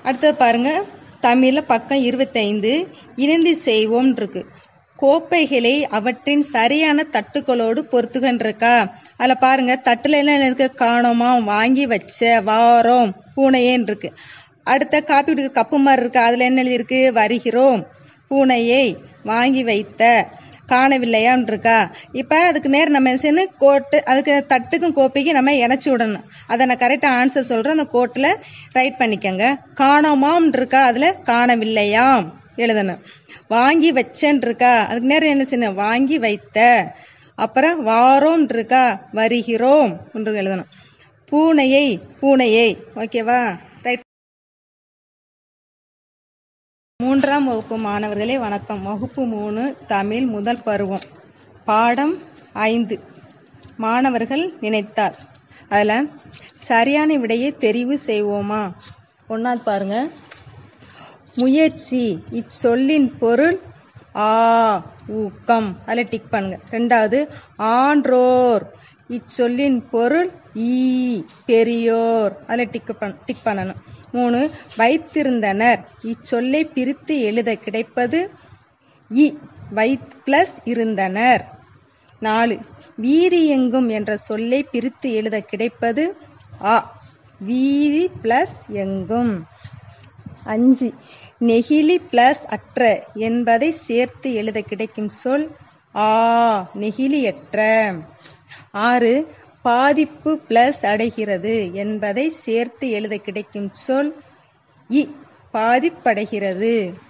அடுத்தது பாருங்க தமிழில் பக்கம் இருபத்தைந்து இணைந்து செய்வோம் இருக்கு கோப்பைகளை அவற்றின் சரியான தட்டுக்களோடு பொறுத்துகன்றிருக்கா அதில் பாருங்க தட்டுல என்ன இருக்கு காணோமா வாங்கி வச்ச வாரோம் பூனையேன்னு இருக்கு அடுத்த காப்பி குடிக்கிற கப்பு மாதிரி இருக்கு அதில் என்ன எழுதியிருக்கு வருகிறோம் பூனையை வாங்கி வைத்த காணவில்லையான்னு இருக்கா இப்போ அதுக்கு நேர் நம்ம என்ன செய்யணும் கோட்டு அதுக்கு தட்டுக்கும் கோப்பைக்கும் நம்ம இணைச்சி விடணும் அதை நான் கரெக்டாக ஆன்சர் சொல்கிறேன் அந்த கோட்டில் ரைட் பண்ணிக்கோங்க காணோமாம் இருக்கா அதில் காணவில்லையாம் எழுதணும் வாங்கி வச்சேன் இருக்கா அதுக்கு நேரம் என்ன செய்யணும் வாங்கி வைத்த அப்புறம் வாரோம் இருக்கா வருகிறோம் என்று எழுதணும் பூனையை பூனையை ஓகேவா ரைட் மூன்றாம் வகுப்பு மாணவர்களே வணக்கம் வகுப்பு மூணு தமிழ் முதல் பருவம் பாடம் ஐந்து மாணவர்கள் நினைத்தார் அதில் சரியான விடையை தெரிவு செய்வோமா ஒன்றாவது பாருங்க முயற்சி இச்சொல்லின் பொருள் ஆ ஊக்கம் அதில் டிக் பண்ணுங்க ரெண்டாவது ஆன்றோர் இச்சொல்லின் பொருள் ஈ பெரியோர் அதில் டிக் பண் டிக் பண்ணணும் மூணு வைத்திருந்தனர் இச்சொல்லை பிரித்து எழுத கிடைப்பது இ வை பிளஸ் இருந்தனர் நாலு வீதி எங்கும் என்ற சொல்லை பிரித்து எழுத கிடைப்பது ஆ வீதி பிளஸ் எங்கும் அஞ்சு நெகிழி பிளஸ் அற்ற என்பதை சேர்த்து எழுத கிடைக்கும் சொல் ஆ நெகிழியற்ற ஆறு பாதிப்பு பிளஸ் அடைகிறது என்பதை சேர்த்து எழுத கிடைக்கும் சொல் இ பாதிப்படைகிறது